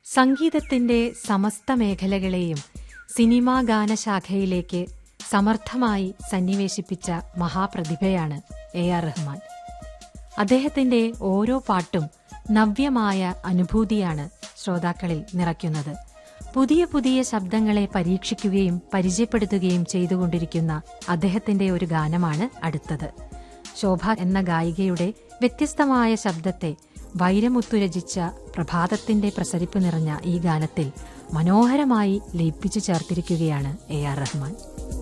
സംഗീതത്തിന്റെ സമസ്ത മേഖലകളെയും സിനിമാ ഗാനശാഖയിലേക്ക് സമർത്ഥമായി സന്നിവേശിപ്പിച്ച മഹാപ്രതിഭയാണ് എ ആർ റഹ്മാൻ അദ്ദേഹത്തിന്റെ ഓരോ പാട്ടും നവ്യമായ അനുഭൂതിയാണ് ശ്രോതാക്കളിൽ നിറയ്ക്കുന്നത് പുതിയ പുതിയ ശബ്ദങ്ങളെ പരീക്ഷിക്കുകയും പരിചയപ്പെടുത്തുകയും ചെയ്തുകൊണ്ടിരിക്കുന്ന അദ്ദേഹത്തിന്റെ ഒരു ഗാനമാണ് അടുത്തത് ശോഭ എന്ന ഗായികയുടെ വ്യത്യസ്തമായ ശബ്ദത്തെ വൈരമുത്തു രചിച്ച പ്രഭാതത്തിന്റെ പ്രസരിപ്പ് നിറഞ്ഞ ഈ ഗാനത്തിൽ മനോഹരമായി ലയിപ്പിച്ചു ചേർത്തിരിക്കുകയാണ് എ ആർ റഹ്മാൻ